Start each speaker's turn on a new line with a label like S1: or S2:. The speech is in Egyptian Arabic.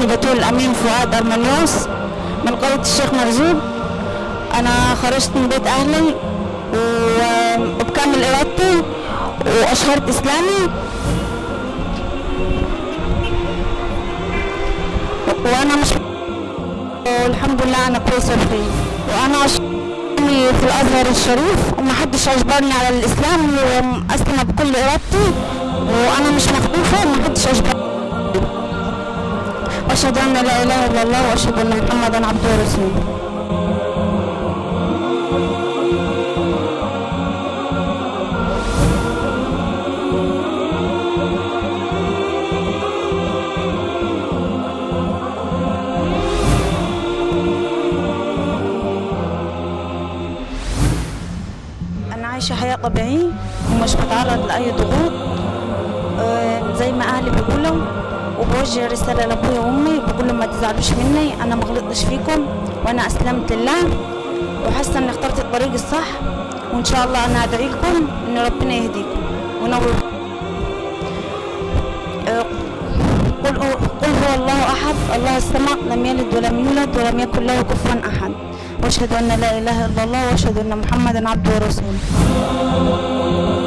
S1: اسمي بتول أمين فؤاد أرمنيوس من قرية الشيخ مرزوق أنا خرجت من بيت أهلي و- وبكامل إرادتي وأشهرت إسلامي وأنا مش والحمد لله أنا كويسة بخير وأنا أشهرني في الأزهر الشريف ومحدش أجبرني على الإسلام وأسلم بكل إرادتي وأنا مش مخطوفة ومحدش أجبرني وأشهد أن لا إله إلا الله وأشهد أن محمدا عبده ورسوله أنا عايشة حياة طبيعية ومش بتعرض لأي ضغوط آه، زي ما أهلي بيقولوا وبوجه رسالة لأبويا وأمي بقول لهم ما تزعلوش مني أنا ما غلطتش فيكم وأنا أسلمت لله وحاسة إني اخترت الطريق الصح وإن شاء الله أنا أدعي لكم إن ربنا يهديكم ونور آه، قل قل هو الله أحد الله الصمد لم يلد ولم يولد ولم يكن له كفوا أحد وأشهد أن لا إله إلا الله وأشهد أن محمدا عبده ورسوله